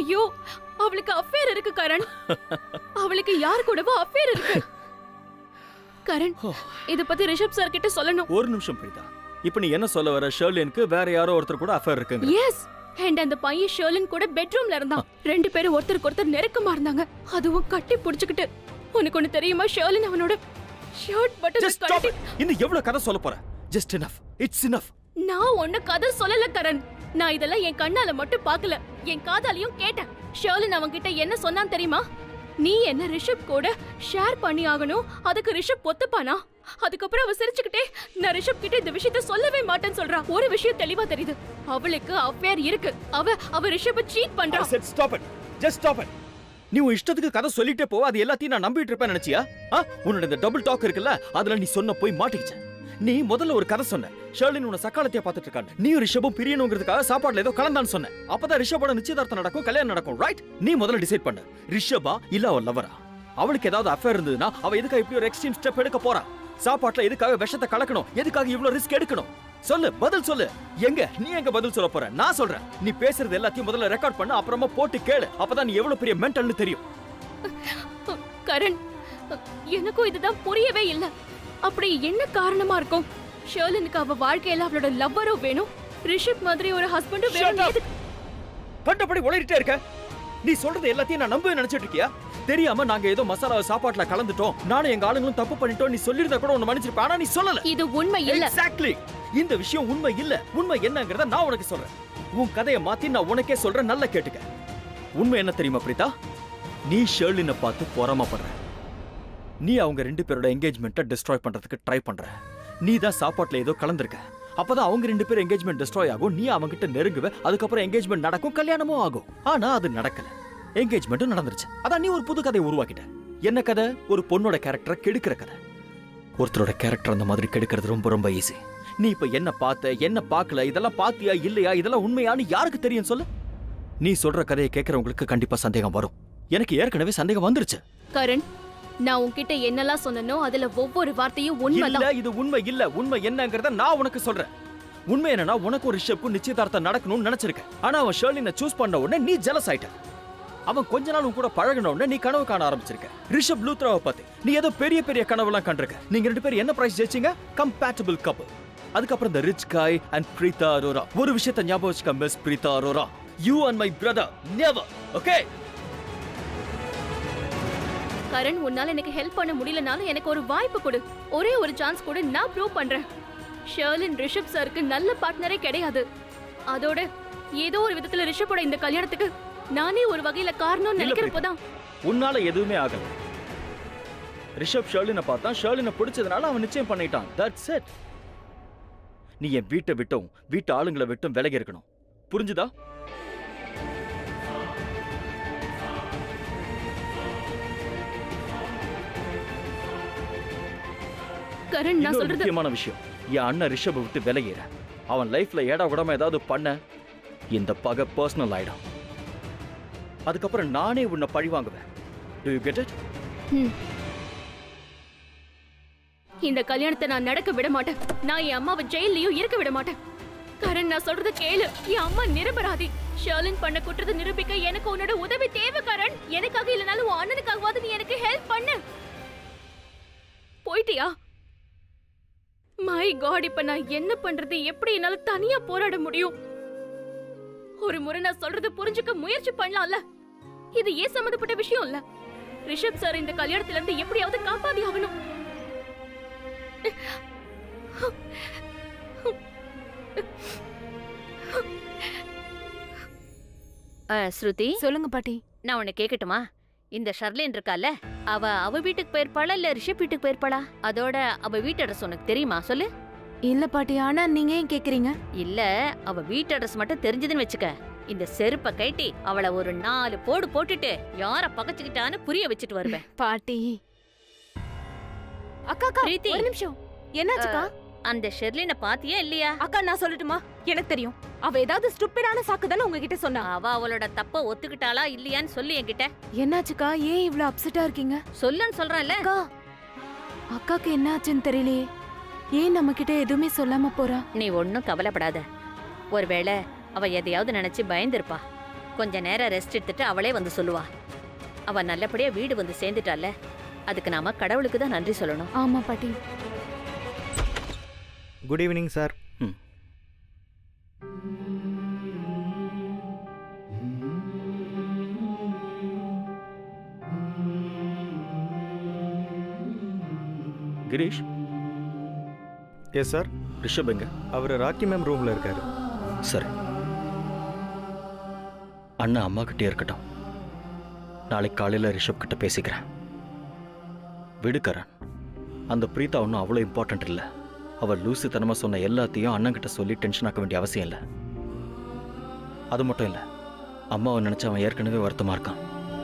ஐயோ அவளுக்கு அஃபேர் இருக்கு கரண் அவளுக்கு யார் கூடவோ அஃபேர் இருக்கு கரண் இத பத்தி ரிஷப் சார் கிட்ட சொல்லணும் ஒரு நிமிஷம் பிரீதா இப்ப நீ என்ன சொல்ல வர ஷர்லினுக்கு வேற யாரோ ஒருத்தர் கூட அஃபேர் இருக்குங்க எஸ் அண்ட் அந்த பையன் ஷர்லின் கூட பெட்ரூம்ல இருந்தான் ரெண்டு பேரும் ஒருத்தருக்கு ஒருத்தர் நெருக்கமா இருந்தாங்க அதுவும் கட்டி புடிச்சுக்கிட்டு உனக்கு ஒண்ணு தெரியுமா ஷர்லின் அவனோட ஷர்ட் பட்டன் ஜஸ்ட் ஸ்டாப் கட்டி இன்னும் எவ்வளவு கதை சொல்ல போற ஜஸ்ட் enough இட்ஸ் enough நான் ஒண்ணு கதை சொல்லல கரண் நான் இதெல்லாம் என் கண்ணால மட்டும் பார்க்கல என் காதாலையும் கேட்டேன் ஷர்லின் அவன் கிட்ட என்ன சொன்னான் தெரியுமா நீ என்ன ரிஷப் கூட ஷேர் பண்ணி ஆகணும் அதுக்கு ரிஷப் ஒத்துப்பானா அதுக்கப்புறம் அவ சிரிச்சுக்கிட்டே நான் ரிஷப் கிட்ட இந்த விஷயத்த சொல்லவே மாட்டேன்னு சொல்றா ஒரு விஷயம் தெளிவா தெரியுது அவளுக்கு அஃபேர் இருக்கு அவ அவ ரிஷப்ப சீட் பண்றா I said stop it just stop it நீ உன் இஷ்டத்துக்கு கதை சொல்லிட்டே போவ அது எல்லாத்தையும் நான் நம்பிட்டு இருப்பேன் நினைச்சியா ஆ? உன்னோட இந்த டபுள் டாக் இருக்குல்ல அதுல நீ சொன்ன போய் மாட்டிக்கிச்ச நீ முதல்ல ஒரு கதை சொன்ன ஷர்லின் உன்னை சக்காலத்தையா பார்த்துட்டு இருக்காங்க நீயும் ரிஷபும் பிரியணுங்கிறதுக்காக சாப்பாடுல ஏதோ கலந்தான்னு சொன்ன அப்பதான் ரிஷபோட நிச்சயதார்த்தம் நடக்கும் கல்யாணம் நடக்கும் ரைட் நீ முதல்ல டிசைட் பண்ண ரிஷபா இல்ல அவ லவரா அவளுக்கு ஏதாவது அஃபேர் இருந்ததுன்னா அவ எதுக்காக இப்படி ஒரு எக்ஸ்ட்ரீம் ஸ்டெப் எடுக்க போறா சாப்பாட்டுல எதுக்காக விஷத்தை கலக்கணும் எதுக்காக இவ்வளவு ரிஸ்க் எடுக்கணும் சொல்லு பதில் சொல்லு எங்க நீ எங்க பதில் சொல்ல போற நான் சொல்றேன் நீ பேசுறது எல்லாத்தையும் முதல்ல ரெக்கார்ட் பண்ணு அப்புறமா போட்டு கேளு அப்பதான் நீ எவ்வளவு பெரிய மென்டல்னு தெரியும் கரண் எனக்கும் இதுதான் புரியவே இல்ல அப்படி என்ன காரணமா இருக்கும் ஷர்லினுக்கு அவ வாழ்க்கையில அவளோட லவ்வரும் வேணும் ரிஷப் மாதிரி ஒரு ஹஸ்பண்டும் Shut வேணும் up. எதுக்கு- கண்டபடி உளறிட்டே இருக்க நீ சொல்றது எல்லாத்தையும் நான் நம்ப நினைச்சிட்டு இருக்கியா தெரியாம நாங்க ஏதோ மசாலா சாப்பாட்டுல கலந்துட்டோம் நானும் எங்க ஆளுங்களும் தப்பு பண்ணிட்டோம் நீ சொல்லிருந்தா கூட உன்னை மன்னிச்சிருப்பேன் ஆனா நீ சொல்லல இது உண்மை இல்ல எக்ஸாக்ட்லி இந்த விஷயம் உண்மை இல்ல உண்மை என்னங்கறத நான் உனக்கு சொல்றேன் உன் கதையை மாத்தி நான் உனக்கே சொல்றேன் நல்லா கேட்டுக்க உண்மை என்ன தெரியுமா பிரீதா நீ ஷர்லினை பார்த்து பொறாமப்படுற நீ அவங்க ரெண்டு பேரோட என்கேஜ்மெண்ட்டை டிஸ்ட்ராய் பண்றதுக்கு ட்ரை பண்ற நீ தான் சாப்பாட்டுல ஏதோ கலந்துருக்க அப்பதான் அவங்க ரெண்டு பேரும் என்கேஜ்மெண்ட் டிஸ்ட்ராய் ஆகும் நீ அவங்க கிட்ட நெருங்குவ அதுக்கப்புறம் என்கேஜ்மெண்ட் நடக்கும் கல்யாணமும் ஆகும் ஆனா அது நடக்கல என்கேஜ்மெண்ட்டும் நடந்துருச்சு அதான் நீ ஒரு புது கதையை உருவாக்கிட்ட என்ன கதை ஒரு பொண்ணோட கேரக்டரை கெடுக்கிற கதை ஒருத்தரோட கேரக்டர் அந்த மாதிரி கெடுக்கிறது ரொம்ப ரொம்ப ஈஸி நீ இப்ப என்ன பார்த்த என்ன பார்க்கல இதெல்லாம் பாத்தியா இல்லையா இதெல்லாம் உண்மையான்னு யாருக்கு தெரியும் சொல்லு நீ சொல்ற கதையை கேட்கறவங்களுக்கு கண்டிப்பா சந்தேகம் வரும் எனக்கு ஏற்கனவே சந்தேகம் வந்துருச்சு கரண் நான் உன்கிட்ட என்னெல்லாம் சொன்னனோ அதுல ஒவ்வொரு வார்த்தையும் இல்ல உண்மைதான் இது உண்மை இல்ல உண்மை என்னங்கறத நான் உனக்கு சொல்றேன் உண்மை என்னன்னா உனக்கு ஒரு ரிஷப்புக்கும் நிச்சயதார்த்தம் நடக்கணும்னு நினைச்சிருக்க ஆனா அவன் ஷர்லினை சூஸ் பண்ண உடனே நீ ஜெலஸ் ஆயிட்ட அவன் கொஞ்ச நாள் உன் கூட பழகின உடனே நீ கனவு காண ஆரம்பிச்சிருக்க ரிஷப் லூத்ராவை பார்த்து நீ ஏதோ பெரிய பெரிய கனவுலாம் கண்டிருக்க நீங்க ரெண்டு பேரும் என்ன பிரைஸ் ஜெயிச்சீங்க கம்பேட்டபிள் கப்பல் அதுக்கப்புறம் இந்த ரிச் காய் அண்ட் பிரீதா அரோரா ஒரு விஷயத்தை ஞாபகம் வச்சுக்க miss Preetha Arora you and my brother never okay Karan உன்னால எனக்கு ஹெல்ப் பண்ண முடியலனாலும் எனக்கு ஒரு வாய்ப்பு கொடு ஒரே ஒரு சான்ஸ் கொடு நான் ப்ரூவ் பண்றேன் ஷர்லின் ரிஷப் சாருக்கு நல்ல பார்ட்னரே கிடையாது அதோட ஏதோ ஒரு விதத்துல ரிஷப்போட இந்த கல்யாணத்துக்கு நானே ஒரு வகையில காரணம்னு இல்ல நினைக்கிறப்போதான் உன்னால எதுவுமே ஆகல ரிஷப் ஷர்லினை பார்த்தான் ஷர்லினை பிடிச்சதுனால அவன் நிச்சயம் பண்ணிட்டான் தட்ஸ் இட் நீ என் வீட்டை விட்டும் வீட்டு ஆளுங்களை விட்டும் விலகி இருக்கணும் புரிஞ்சுதா கரண் நான் இன்னொரு சொல்றது முக்கியமான விஷயம் என் அண்ணன் ரிஷபை விட்டு விலகிற அவன் லைஃப்ல ஏடா கூடமா ஏதாவது பண்ண இந்த பகை பர்சனல் ஆயிடும் அதுக்கப்புறம் நானே உன்னை பழி வாங்குவேன் டு யூ கெட் இட் ம். இந்த கல்யாணத்தை நான் நடக்க விட மாட்டேன் நான் என் அம்மாவை ஜெயிலையும் இருக்க விட மாட்டேன் கரண் நான் சொல்றத கேளு என் அம்மா நிரபராதி ஷர்லின் பண்ண குற்றத்தை நிரூபிக்க எனக்கு உன்னோட உதவி தேவை கரண் எனக்காக இல்லனாலும் உன் அண்ணனுக்காகவாது நீ எனக்கு ஹெல்ப் பண்ணு போயிட்டியா மை காட் இப்ப நான் என்ன பண்றது எப்படி என்னால தனியா போராட முடியும் ஒரு முறை நான் சொல்றது புரிஞ்சுக்க முயற்சி பண்ணலாம்ல இது ஏன் சம்மந்தப்பட்ட விஷயம் இல்ல ரிஷப் சார் இந்த கல்யாணத்துல இருந்து எப்படியாவது காப்பாதி ஆகணும் ஆ, ஸ்ருதி சொல்லுங்க பாட்டி நான் உன்னை கேக்கட்டுமா இந்த ஷர்லின் இருக்கால அவ அவ வீட்டுக்கு போயிருப்பாளா இல்ல ரிஷப் வீட்டுக்கு போயிருப்பாளா அதோட அவ வீட்டு அட்ரஸ் உனக்கு தெரியுமா சொல்லு இல்ல பாட்டி ஆனா நீங்க ஏன் கேக்குறீங்க இல்ல அவ வீட்டு அட்ரஸ் மட்டும் தெரிஞ்சதுன்னு வச்சுக்க இந்த செருப்ப கைட்டி அவள ஒரு நாலு போடு போட்டுட்டு யார பகச்சுக்கிட்டான்னு புரிய வச்சுட்டு வருவேன் பாட்டி அக்கா அக்கா பிரீத்தி. ஒரு நிமிஷம் என்னாச்சுக்கா அந்த ஷெர்லினை பாத்தியா இல்லையா அக்கா நான் சொல்லட்டுமா எனக்கு தெரியும் அவ ஏதாவது ஸ்டூப்பிடான சாக்கு தானே உங்ககிட்ட சொன்னா அவ அவளோட தப்ப ஒத்துக்கிட்டாளா இல்லையான்னு சொல்லு என்கிட்ட என்னாச்சுக்கா ஏன் இவ்ளோ அப்செட்டா இருக்கீங்க சொல்லுன்னு சொல்றேன்ல அக்கா அக்காக்கு என்ன ஆச்சுன்னு தெரியலையே ஏன் நம்ம கிட்ட எதுவுமே சொல்லாம போறா நீ ஒன்னும் கவலைப்படாத ஒருவேளை அவ எதையாவது நினைச்சு பயந்திருப்பா கொஞ்ச நேரம் ரெஸ்ட் எடுத்துட்டு அவளே வந்து சொல்லுவா அவ நல்லபடியா வீடு வந்து சேர்ந்துட்டால அதுக்கு நாம கடவுளுக்கு தான் நன்றி சொல்லணும் ஆமா பாட்டி குட் ஈவினிங் சார் ம். கிரீஷ் எஸ் சார் ரிஷப் எங்க அவர் ராக்கி மேம் ரூமில் இருக்காரு சரி அண்ணன் அம்மா கிட்டே இருக்கட்டும் நாளைக்கு காலையில் ரிஷப் கிட்ட பேசிக்கிறேன் விடுக்கரன் அந்த பிரீதா ஒன்றும் அவ்வளோ இம்பார்ட்டன்ட் இல்லை அவள் லூசுத்தனமாக சொன்ன எல்லாத்தையும் அண்ணன் கிட்ட சொல்லி டென்ஷன் ஆக்க வேண்டிய அவசியம் இல்லை அது மட்டும் இல்லை அம்மாவை நினச்சி அவன் ஏற்கனவே வருத்தமாக இருக்கான்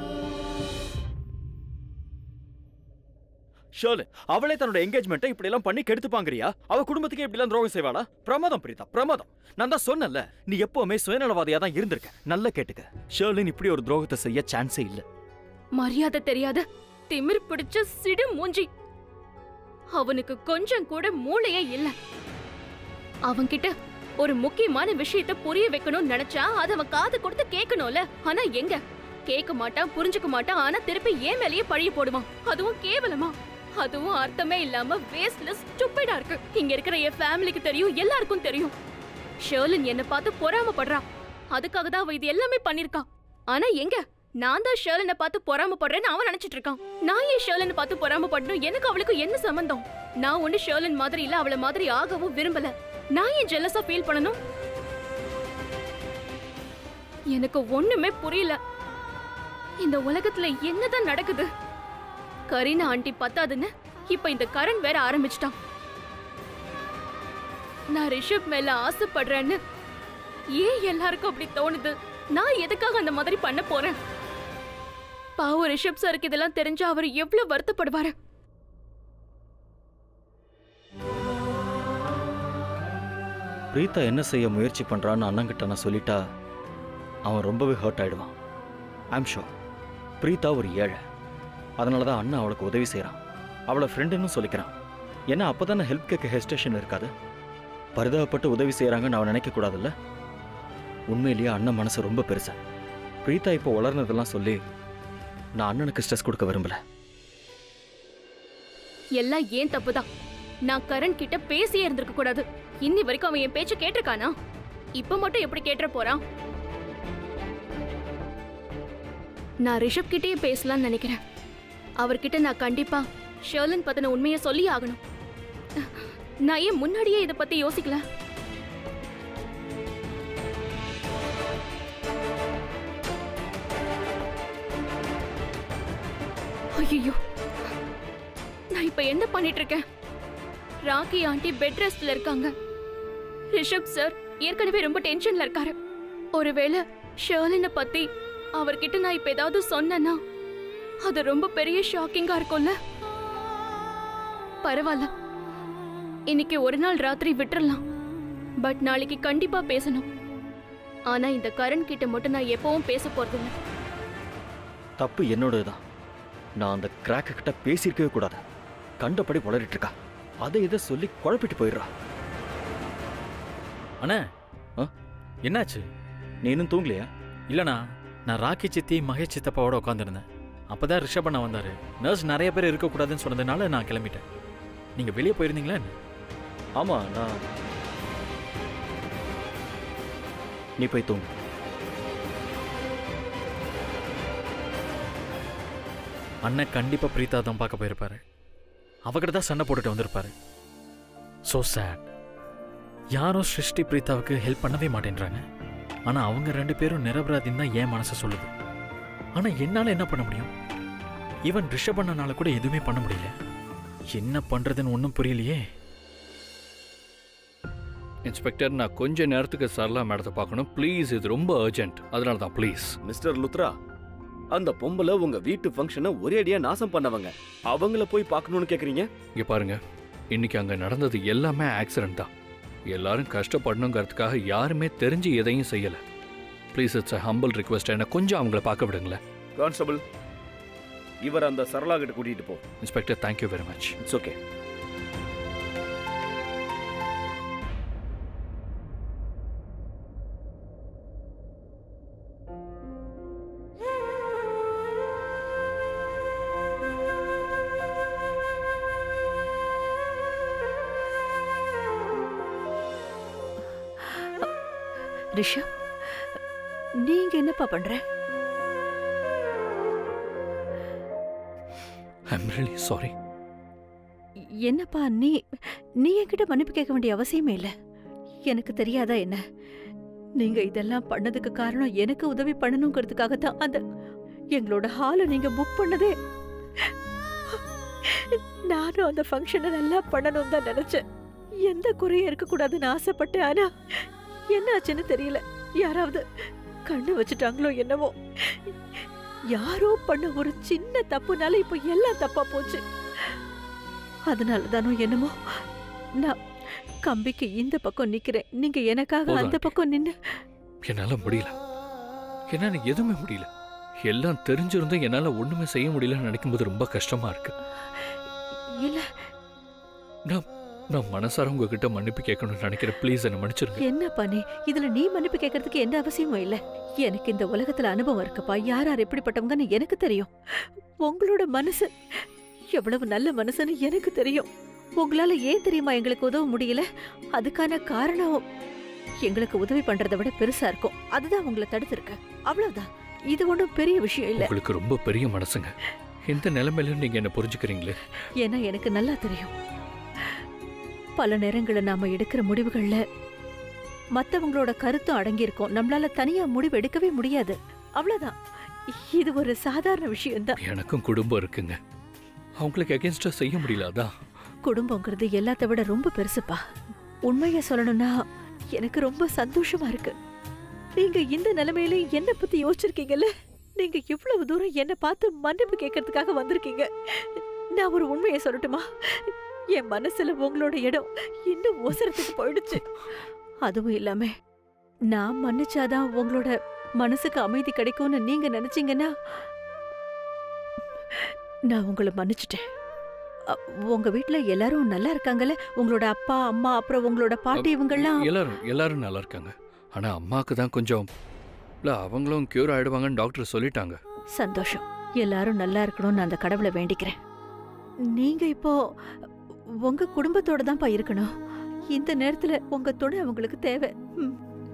ஷோலு அவளே தன்னோட என்கேஜ்மெண்ட்டை இப்படி எல்லாம் பண்ணி கெடுத்துப்பாங்கறியா அவ குடும்பத்துக்கு இப்படி எல்லாம் துரோகம் செய்வாளா பிரமாதம் பிரீதா பிரமாதம் நான் தான் சொன்னேன்ல நீ எப்பவுமே சுயநலவாதியா தான் இருந்திருக்க நல்லா கேட்டுக்க ஷேர்லின் இப்படி ஒரு துரோகத்தை செய்ய சான்ஸே இல்ல மரியாதை தெரியாத திமிர் பிடிச்ச சிடு மூஞ்சி அவனுக்கு கொஞ்சம் கூட மூளையே இல்ல அவன்கிட்ட ஒரு முக்கியமான விஷயத்த புரிய வைக்கணும்னு நினைச்சா அத அவன் காது கொடுத்து கேட்கணும்ல ஆனா எங்க கேட்க மாட்டான் புரிஞ்சுக்க மாட்டான் ஆனா திருப்பி ஏன் மேலேயே பழிய போடுவான் அதுவும் கேவலமா அதுவும் அர்த்தமே இல்லாம வேஸ்ட்லெஸ் ஸ்டூபிடா இருக்கு இங்க இருக்கிற என் ஃபேமிலிக்கு தெரியும் எல்லாருக்கும் தெரியும் ஷேர்லின் என்ன பார்த்து பொறாமப்படுறா அதுக்காக தான் அவ இது எல்லாமே பண்ணிருக்கா ஆனா எங்க நான் தான் ஷேர்லனை பார்த்து பொறாமப்படுறேன்னு அவன் நினைச்சிட்டு இருக்கான் நான் ஏன் ஷேர்லனை பார்த்து பொறாமப்படணும் எனக்கு அவளுக்கு என்ன சம்பந்தம் நான் ஒண்ணு ஷேர்லன் மாதிரி இல்ல அவள மாதிரி ஆகவும் விரும்பல நான் ஏன் ஜெல்லஸா ஃபீல் பண்ணணும் எனக்கு ஒண்ணுமே புரியல இந்த உலகத்துல என்னதான் நடக்குது கரீனா ஆண்டி பத்தாதுன்னு இப்ப இந்த கரண் வேற ஆரம்பிச்சிட்டான் நான் ரிஷப் மேல ஆசைப்படுறேன்னு ஏன் எல்லாருக்கும் அப்படி தோணுது நான் எதுக்காக அந்த மாதிரி பண்ண போறேன் பாவம் ரிஷப் சாருக்கு இதெல்லாம் தெரிஞ்சா அவர் எவ்வளவு வருத்தப்படுவாரு பிரீதா என்ன செய்ய முயற்சி பண்றான்னு அண்ணன்கிட்ட நான் சொல்லிட்டா அவன் ரொம்பவே ஹர்ட் ஆயிடுவான் ஐம் ஷோர் பிரீதா ஒரு ஏழை அதனால தான் அண்ணன் அவளுக்கு உதவி செய்கிறான் அவளை ஃப்ரெண்டுன்னு சொல்லிக்கிறான் ஏன்னா அப்போ தானே ஹெல்ப் கேட்க ஹெஸ்டேஷன் இருக்காது பரிதாபப்பட்டு உதவி செய்கிறாங்கன்னு அவன் நினைக்கக்கூடாதுல்ல உண்மையிலேயே அண்ணன் மனசு ரொம்ப பெருசு பிரீதா இப்போ வளர்னதெல்லாம் சொல்லி நான் அண்ணனுக்கு ஸ்ட்ரெஸ் கொடுக்க விரும்பல எல்லாம் ஏன் தப்புதான் நான் கரண் கிட்ட பேசியே இருந்திருக்க கூடாது இன்னி வரைக்கும் அவன் என் பேச்ச கேட்டிருக்கானா இப்ப மட்டும் எப்படி கேட்டுற போறான் நான் ரிஷப் கிட்டயே பேசலாம்னு நினைக்கிறேன் அவர்கிட்ட நான் கண்டிப்பா ஷர்லன் பத்தின உண்மையை சொல்லி ஆகணும் நான் ஏன் முன்னாடியே இதை பத்தி யோசிக்கல ஐயோ நான் இப்ப என்ன பண்ணிட்டு இருக்கேன் ராக்கி ஆண்டி பெட் ரெஸ்ட்ல இருக்காங்க ரிஷப் சார் ஏற்கனவே ரொம்ப டென்ஷன்ல இருக்காரு ஒருவேளை ஷர்லினை பத்தி அவர்கிட்ட நான் இப்ப ஏதாவது சொன்னேன்னா அது ரொம்ப பெரிய ஷாக்கிங்கா இருக்கும்ல பரவாயில்ல இன்னைக்கு ஒரு நாள் ராத்திரி விட்டுறலாம் பட் நாளைக்கு கண்டிப்பா பேசணும் ஆனா இந்த கரண் கிட்ட மட்டும் நான் எப்பவும் பேச போறதில்ல தப்பு என்னோடது தான் நான் அந்த கிராக்க கிட்ட பேசியிருக்கவே கூடாது கண்டபடி வளரிட்டு இருக்கா அதை இதை சொல்லி குழப்பிட்டு போயிடுறா அண்ணா ஆ? என்னாச்சு நீ இன்னும் தூங்கலையா இல்லைண்ணா நான் ராக்கி சித்தி மகேஷ் சித்தப்பாவோட உட்காந்துருந்தேன் அப்பதான் ரிஷப் அண்ணா வந்தாரு நர்ஸ் நிறைய பேர் இருக்கக்கூடாதுன்னு சொன்னதுனால நான் கிளம்பிட்டேன் நீங்க வெளியே போயிருந்தீங்களா என்ன? ஆமா நான் நீ போய் தூங்கு அண்ணன் கண்டிப்பா பிரீதா தான் பார்க்க போயிருப்பாரு அவகிட்ட தான் சண்டை போட்டுட்டு வந்திருப்பாரு ஸோ சேட் யாரும் சிருஷ்டி பிரீதாவுக்கு ஹெல்ப் பண்ணவே மாட்டேன்றாங்க ஆனா அவங்க ரெண்டு பேரும் நிரபராதின்னு தான் என் மனசு சொல்லுது ஆனா என்னால என்ன பண்ண முடியும் ஈவன் ரிஷப் அண்ணனால கூட எதுவுமே பண்ண முடியல என்ன பண்றதுன்னு ஒன்றும் புரியலையே இன்ஸ்பெக்டர் நான் கொஞ்ச நேரத்துக்கு சரளா மேடத்தை பார்க்கணும் ப்ளீஸ் இது ரொம்ப அர்ஜென்ட் அதனால தான் ப்ளீஸ் மிஸ்டர் லுத்ரா அந்த பொம்பளை உங்க வீட்டு ஃபங்க்ஷனை ஒரேடியா நாசம் பண்ணவங்க அவங்கள போய் பார்க்கணும்னு கேக்குறீங்க இங்க பாருங்க இன்னைக்கு அங்க நடந்தது எல்லாமே ஆக்சிடென்ட் தான் எல்லாரும் கஷ்டப்படணுங்கிறதுக்காக யாருமே தெரிஞ்சு எதையும் செய்யல please it's a humble request என்ன கொஞ்சம் அவங்கள பார்க்க விடுங்களேன் கான்ஸ்டபிள் இவர் அந்த சரளா கிட்ட கூட்டிட்டு போ inspector thank you very much it's okay Rishab நீங்க என்னப்பா பண்ற ஐம் ரியலி சாரி என்னப்பா நீ நீ என்கிட்ட மன்னிப்பு கேட்க வேண்டிய அவசியமே இல்ல எனக்கு தெரியாதா என்ன நீங்க இதெல்லாம் பண்ணதுக்கு காரணம் எனக்கு உதவி பண்ணணுங்கிறதுக்காக தான் அந்த எங்களோட ஹாலை நீங்க புக் பண்ணதே நானும் அந்த ஃபங்க்ஷனை நல்லா பண்ணணும் தான் நினைச்சேன் எந்த குறையும் இருக்கக்கூடாதுன்னு ஆசைப்பட்டேன் ஆனா என்ன ஆச்சுன்னு தெரியல யாராவது கண்ணு வச்சுட்டாங்களோ என்னவோ யாரோ பண்ண ஒரு சின்ன தப்புனால இப்போ எல்லாம் தப்பா போச்சு அதனால தானோ என்னமோ நான் கம்பிக்கு இந்த பக்கம் நிக்கிறேன் நீங்க எனக்காக போதும் அந்த ஆண்டி. பக்கம் நின்னு என்னால முடியல என்னால எதுவுமே முடியல எல்லாம் தெரிஞ்சிருந்தும் என்னால ஒண்ணுமே செய்ய முடியலன்னு நினைக்கும்போது ரொம்ப கஷ்டமா இருக்கு இல்ல நான் மனசார உங்ககிட்ட மன்னிப்பு கேட்கணும்னு நினைக்கிறேன் ப்ளீஸ் என்ன மன்னிச்சிருங்க என்ன பண்ணி இதுல நீ மன்னிப்பு கேட்கறதுக்கு எந்த அவசியமும் இல்ல எனக்கு இந்த உலகத்துல அனுபவம் இருக்குப்பா யார் யார் எப்படிப்பட்டவங்கன்னு எனக்கு தெரியும் உங்களோட மனசு எவ்வளவு நல்ல மனசுன்னு எனக்கு தெரியும் உங்களால ஏன் தெரியுமா எங்களுக்கு உதவ முடியல அதுக்கான காரணம் எங்களுக்கு உதவி பண்றதை விட பெருசா இருக்கும் அதுதான் உங்களை தடுத்திருக்கு அவ்வளவுதான் இது ஒன்றும் பெரிய விஷயம் இல்ல உங்களுக்கு ரொம்ப பெரிய மனசுங்க எந்த நிலைமையிலும் நீங்க என்ன புரிஞ்சுக்கிறீங்களே ஏன்னா எனக்கு நல்லா தெரியும் பல நேரங்களில் நாம எடுக்கிற முடிவுகள்ல மத்தவங்களோட கருத்தும் அடங்கியிருக்கும் நம்மளால தனியா முடிவு எடுக்கவே முடியாது அவ்வளவுதான் இது ஒரு சாதாரண விஷயம்தான் எனக்கும் குடும்பம் இருக்குங்க அவங்களுக்கு அகேன்ஸ்டா செய்ய முடியல அதான் குடும்பங்கிறது எல்லாத்த விட ரொம்ப பெருசுப்பா உண்மைய சொல்லணும்னா எனக்கு ரொம்ப சந்தோஷமா இருக்கு நீங்க இந்த நிலைமையில என்ன பத்தி யோசிச்சிருக்கீங்கல்ல நீங்க இவ்வளவு தூரம் என்ன பார்த்து மன்னிப்பு கேட்கறதுக்காக வந்திருக்கீங்க நான் ஒரு உண்மையை சொல்லட்டுமா என் மனசுல உங்களோட இடம் இன்னும் ஒசரத்துக்கு போயிடுச்சு அதுவும் இல்லாம நான் மன்னிச்சாதான் உங்களோட மனசுக்கு அமைதி கிடைக்கும்னு நீங்க நினைச்சீங்கன்னா நான் உங்களை மன்னிச்சிட்டேன் அ, உங்க வீட்ல எல்லாரும் நல்லா இருக்காங்கல்ல உங்களோட அப்பா அம்மா அப்புறம் உங்களோட பாட்டி இவங்கெல்லாம் எல்லாரும் எல்லாரும் நல்லா இருக்காங்க ஆனா அம்மாக்கு தான் கொஞ்சம் இல்ல அவங்களும் கியூர் ஆயிடுவாங்கன்னு டாக்டர் சொல்லிட்டாங்க சந்தோஷம் எல்லாரும் நல்லா இருக்கணும்னு நான் அந்த கடவுளை வேண்டிக்கிறேன் நீங்க இப்போ உங்க குடும்பத்தோட தான்ப்பா இருக்கணும் இந்த நேரத்துல உங்க துணை அவங்களுக்கு தேவை ம்.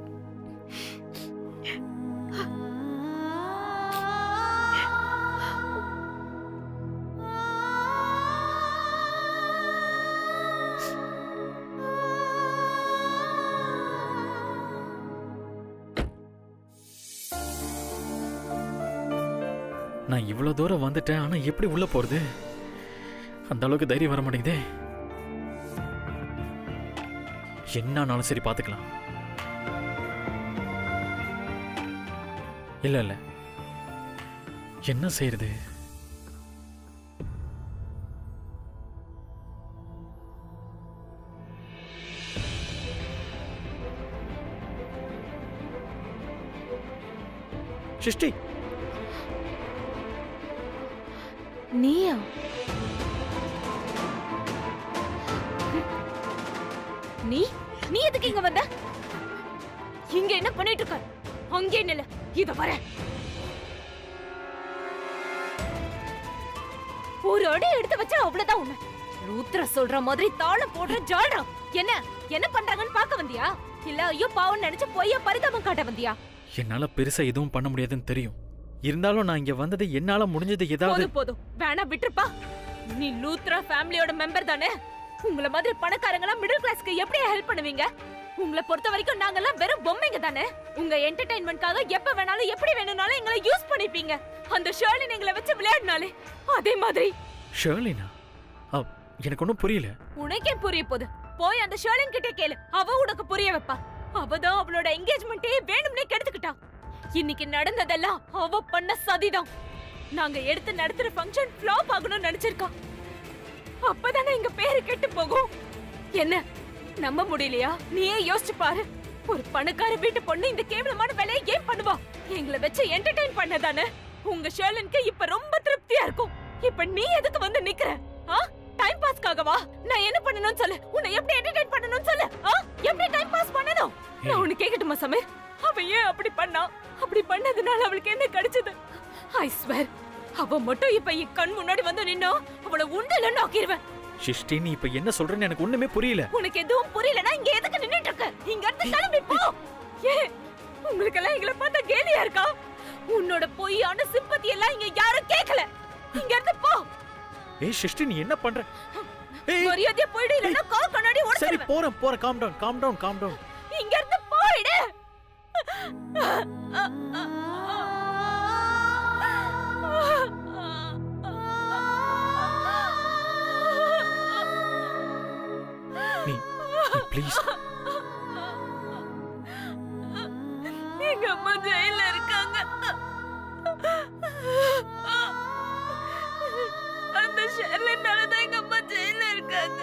நான் இவ்வளோ தூரம் வந்துட்டேன் ஆனா எப்படி உள்ள போறது அந்த அளவுக்கு தைரியம் வர மாட்டேங்குதே என்னானாலும் சரி பார்த்துக்கலாம் இல்ல இல்ல என்ன செய்யறது சிருஷ்டி நீயா நீ நீ எதுக்கு இங்க வந்த இங்க என்ன பண்ணிட்டு இருக்க அங்கே நில்ல இத வர ஒரு அடி எடுத்து வச்சா அவ்வளவுதான் உண்மை லூத்ர சொல்ற மாதிரி தாளம் போடுற ஜாடுறான் என்ன என்ன பண்றாங்கன்னு பார்க்க வந்தியா இல்ல ஐயோ பாவம் நினைச்சு பொய்யா பரிதாபம் காட்ட வந்தியா என்னால பெருசா எதுவும் பண்ண முடியாதுன்னு தெரியும் இருந்தாலும் நான் இங்க வந்தது என்னால முடிஞ்சது ஏதாவது போதும் போதும் வேணா விட்டுருப்பா நீ லூத்ரா ஃபேமிலியோட மெம்பர் தானே உங்கள மாதிரி பணக்காரங்களாம் மிடில் கிளாஸ்க்கு எப்படி ஹெல்ப் பண்ணுவீங்க உங்களை பொறுத்த வரைக்கும் நாங்கெல்லாம் வெறும் பொம்மைங்க தானே உங்க என்டர்டைன்மெண்ட்காக எப்ப வேணாலும் எப்படி வேணும்னாலும் எங்களை யூஸ் பண்ணிப்பீங்க அந்த ஷர்லின் எங்களை வச்சு விளையாடினாலே அதே மாதிரி ஷர்லினா அ, எனக்கு ஒன்றும் புரியல உனக்கே புரிய போகுது போய் அந்த ஷர்லின் கிட்ட கேளு அவ உனக்கு புரிய வைப்பா அவதான் அவளோட என்கேஜ்மெண்ட்டே வேணும்னே கெடுத்துக்கிட்டா இன்னைக்கு நடந்ததெல்லாம் அவ பண்ண சதிதான் நாங்க எடுத்து நடத்துற ஃபங்க்ஷன் ஃப்ளாப் ஆகணும்னு நினைச்சிருக்கா அப்பதானே எங்க பேரு கெட்டு போகும் என்ன நம்ப முடியலையா நீயே யோசிச்சு பாரு ஒரு பணக்கார வீட்டு பொண்ணு இந்த கேவலமான வேலையை ஏன் பண்ணுவா எங்களை வச்சு என்டர்டைன் பண்ணதானே உங்க ஷர்லனுக்கு இப்ப ரொம்ப திருப்தியா இருக்கும் இப்ப நீ எதுக்கு வந்து நிக்கிற ஆ டைம் பாஸ்க்காகவா நான் என்ன பண்ணணும்னு சொல்லு உன்னை எப்படி என்டர்டைன் பண்ணணும்னு சொல்லு ஆ எப்படி டைம் பாஸ் பண்ணணும் நான் உன்னை கேக்கட்டுமா சமீர் அவ ஏன் அப்படி பண்ணா அப்படி பண்ணதுனால அவளுக்கு என்ன கிடைச்சது ஐ ஸ்வேர் அவ மட்டும் இப்ப என் கண் முன்னாடி வந்து நின்னா அவளை உண்டலன்னு ஆக்கிடுவேன் சிருஷ்டி நீ இப்ப என்ன சொல்றேன்னு எனக்கு ஒண்ணுமே புரியல உனக்கு எதுவும் புரியலனா இங்க எதுக்கு நின்னுட்டு இருக்க இங்க இருந்து கிளம்பி போ ஏ உங்களுக்கெல்லாம் எங்களை பார்த்தா கேலியா இருக்கா உன்னோட பொய்யான சிம்பத்தி எல்லாம் இங்க யாரும் கேட்கல இங்க இருந்து போ ஏய் சிருஷ்டி நீ என்ன பண்ற ஏய் மரியாதையா போயிடு இல்லைன்னா கால் கண்ணாடி சரி உடைச்சிருவேன் போறேன் போறேன் calm down calm down calm down இங்க இருந்து போயிடு நீ ப்ளீஸ் எங்க அம்மா ஜெயில இருக்காங்க அந்த ஷெர்லினாலதான் எங்க அம்மா ஜெயில இருக்காங்க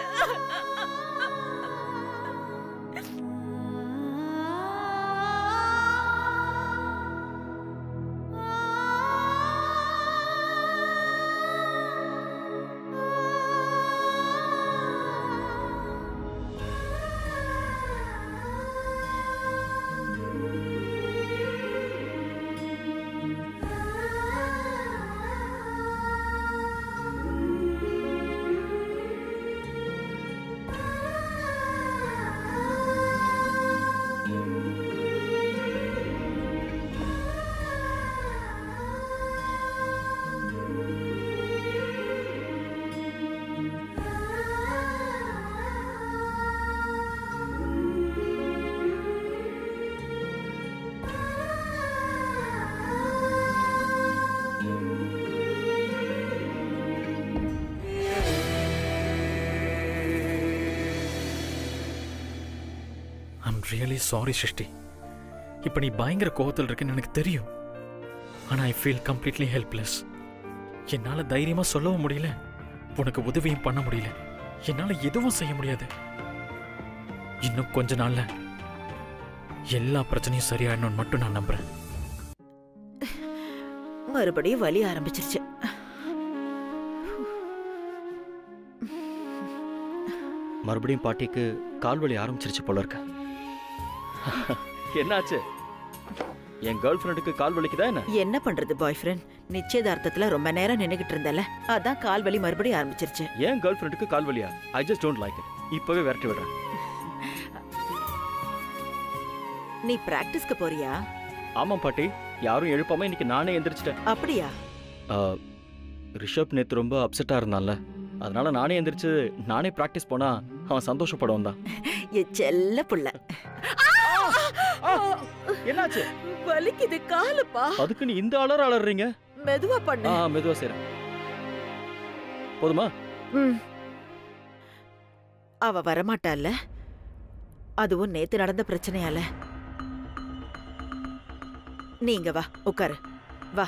ஐம் ரியலி சாரி சிருஷ்டி இப்போ நீ பயங்கர கோவத்தில் இருக்குன்னு எனக்கு தெரியும் ஆனால் ஐ ஃபீல் கம்ப்ளீட்லி ஹெல்ப்லெஸ் என்னால் தைரியமாக சொல்லவும் முடியல உனக்கு உதவியும் பண்ண முடியல என்னால் எதுவும் செய்ய முடியாது இன்னும் கொஞ்ச நாள்ல எல்லா பிரச்சனையும் சரியாயிடணும்னு மட்டும் நான் நம்புறேன் மறுபடியும் வலி ஆரம்பிச்சிருச்சு மறுபடியும் பாட்டிக்கு கால் வலி ஆரம்பிச்சிருச்சு போல இருக்க என்னாச்சு என் கேர்ள் ஃப்ரெண்டுக்கு கால் வலிக்குதா என்ன என்ன பண்றது பாய் ஃப்ரெண்ட் நிச்சயதார்த்தத்துல ரொம்ப நேரம் நின்னுகிட்டு இருந்தல அதான் கால் வலி மறுபடியும் ஆரம்பிச்சிருச்சு ஏன் கேர்ள் ஃப்ரெண்டுக்கு கால் வலியா I just don't like it இப்பவே விரட்டி விடுறேன் நீ பிராக்டிஸ்க்கு போறியா ஆமா பாட்டி யாரும் எழுப்பாம இன்னைக்கு நானே எந்திரிச்சிட்டேன் அப்படியா ஆ, ரிஷப் நேத்து ரொம்ப அப்செட்டா இருந்தான்ல அதனால நானே எந்திரிச்சு நானே பிராக்டிஸ் போனா அவன் சந்தோஷப்படுவான் தான் என் செல்ல புள்ள என்னாச்சு வலிக்குது காலுப்பா அதுக்கு நீ இந்த அலற அலறீங்க மெதுவா பண்ணு ஆ மெதுவா செய்றேன் போதுமா ம். அவ வரமாட்டால அதுவும் நேத்து நடந்த பிரச்சனையால நீங்க வா உட்காரு வா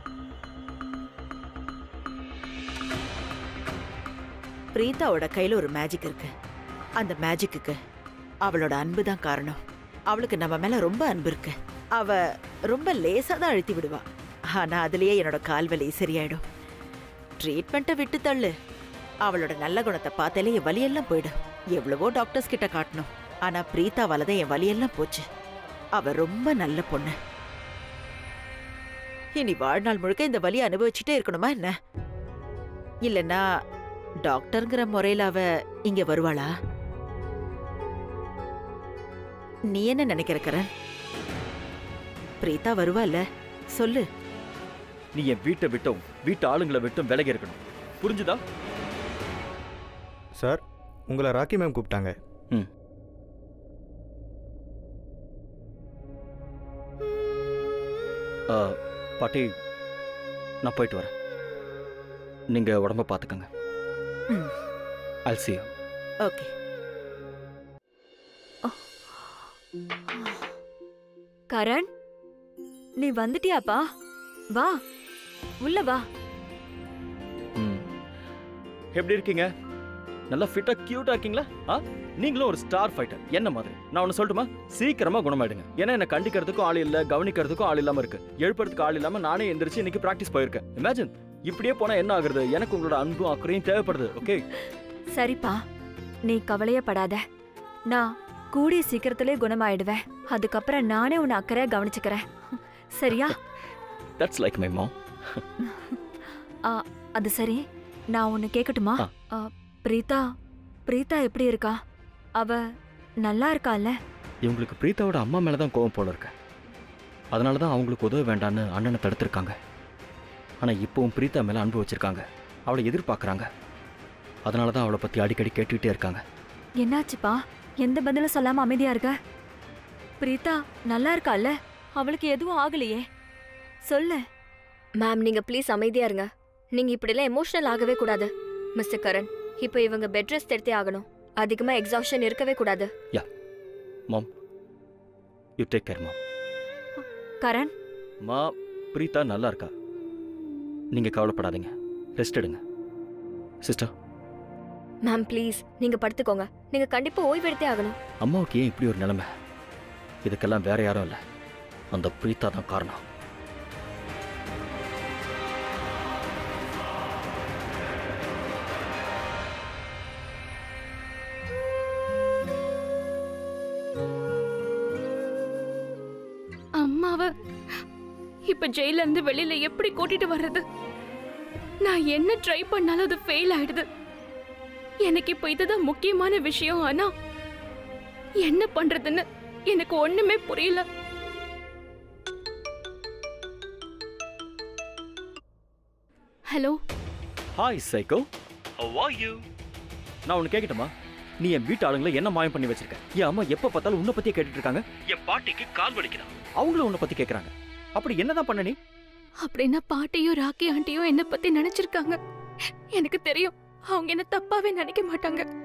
பிரீதாவோட கையில ஒரு மேஜிக் இருக்கு அந்த மேஜிக்குக்கு அவளோட அன்பு தான் காரணம் அவளுக்கு நம்ம மேல ரொம்ப அன்பு இருக்கு அவ ரொம்ப லேசா தான் அழுத்தி விடுவா ஆனா அதுலயே என்னோட கால் வலி சரியாயிடும் ட்ரீட்மெண்ட்டை விட்டு தள்ளு அவளோட நல்ல குணத்தை பார்த்தாலே என் வலியெல்லாம் போயிடும் எவ்வளவோ டாக்டர்ஸ் கிட்ட காட்டணும் ஆனா பிரீத்தாவால தான் என் வலியெல்லாம் போச்சு அவ ரொம்ப நல்ல பொண்ணு இனி வாழ்நாள் முழுக்க இந்த வலியை அனுபவிச்சுட்டே இருக்கணுமா என்ன இல்லனா டாக்டர்ங்கிற முறையில அவ இங்க வருவாளா நீ என்ன நினைக்கிற கரண் பிரீதா வருவால சொல்லு நீ என் வீட்டை விட்டும் வீட்டு ஆளுங்களை விட்டும் விலகி இருக்கணும் புரிஞ்சுதா சார் உங்களை ராக்கி மேம் கூப்பிட்டாங்க ம் ஆ, பாட்டி நான் போயிட்டு வரேன் நீங்க உடம்ப பார்த்துக்கங்க ம். அல்சி ஓகே கரண் நீ வந்துட்டியாப்பா வா உள்ள வா ம் எப்படி இருக்கீங்க நல்லா ஃபிட்டா கியூட்டா இருக்கீங்களா ஆ நீங்களும் ஒரு ஸ்டார் ஃபைட்டர் என்ன மாதிரி நான் ஒன்று சொல்லட்டுமா சீக்கிரமா குணமாயிடுங்க ஏன்னா என்ன கண்டிக்கிறதுக்கும் ஆள் இல்ல கவனிக்கிறதுக்கும் ஆள் இல்லாம இருக்கு எழுப்புறதுக்கு ஆள் இல்லாம நானே எந்திரிச்சு இன்னைக்கு பிராக்டிஸ் போயிருக்கேன் இமேஜின் இப்படியே போனா என்ன ஆகுறது எனக்கு உங்களோட அன்பும் அக்கறையும் தேவைப்படுது ஓகே சரிப்பா நீ கவலையப்படாத நான் கூடிய சீக்கிரத்திலே குணமாயிடுவேன் அதுக்கப்புறம் நானே உன்னை அக்கறையா கவனிச்சுக்கிறேன் சரியா தட்ஸ் லைக் மை மாம் ஆ, அது சரி நான் ஒன்னு கேட்கட்டுமா ஆ. ஆ, பிரீதா பிரீதா எப்படி இருக்கா அவ நல்லா இருக்கால்ல இவங்களுக்கு பிரீத்தாவோட அம்மா மேல தான் கோவம் போல இருக்கு அதனால தான் அவங்களுக்கு உதவ வேண்டான்னு அண்ணனை தடுத்திருக்காங்க ஆனால் இப்போவும் பிரீத்தா மேலே அன்பு வச்சிருக்காங்க அவளை எதிர்பார்க்குறாங்க அதனால தான் அவளை பற்றி அடிக்கடி கேட்டுக்கிட்டே இருக்காங்க என்னாச்சுப்பா எந்த பதிலும் சொல்லாம அமைதியா இருக்க பிரீதா நல்லா இருக்கால்ல அவளுக்கு எதுவும் ஆகலையே சொல்லு மேம் நீங்க ப்ளீஸ் அமைதியா இருங்க நீங்க இப்படிலாம் எமோஷனல் ஆகவே கூடாது மிஸ்டர் கரண் இப்போ இவங்க பெட் ரெஸ்ட் எடுத்தே ஆகணும் அதிகமா எக்ஸாஷன் இருக்கவே கூடாது mom you take care mom Karan மா பிரீத்தா நல்லா இருக்கா நீங்கள் கவலைப்படாதீங்க ரெஸ்ட் எடுங்க சிஸ்டர் மேம் ப்ளீஸ் நீங்க படுத்துக்கோங்க நீங்க கண்டிப்பா ஓய்வு எடுத்தே ஆகணும் அம்மாவுக்கு ஏன் இப்படி ஒரு நிலைமை இதுக்கெல்லாம் வேற யாரும் இல்லை அந்த பிரீத்தா தான் காரணம் அம்மாவ இப்ப ஜெயில இருந்து வெளியில எப்படி கூட்டிட்டு வர்றது நான் என்ன ட்ரை பண்ணாலும் அது ஃபெயில் ஆயிடுது எனக்கு இப்ப இதுதான் முக்கியமான விஷயம் ஆனா என்ன பண்றதுன்னு எனக்கு ஒண்ணுமே புரியல hello hi psycho how are you நான் ஒன்று கேட்கட்டுமா நீ என் வீட்டு ஆளுங்களை என்ன மாயம் பண்ணி வச்சிருக்க என் அம்மா எப்போ பார்த்தாலும் உன்னை பற்றியே கேட்டுட்டு இருக்காங்க என் பாட்டிக்கு கால் வலிக்குதா அவங்களும் உன்னை பற்றி கேட்குறாங்க அப்படி என்னதான் பண்ண நீ அப்படின்னா பாட்டியும் ராக்கி ஆண்டியும் என்ன பத்தி நினைச்சிருக்காங்க எனக்கு தெரியும் அவங்க என்ன தப்பாவே நினைக்க மாட்டாங்க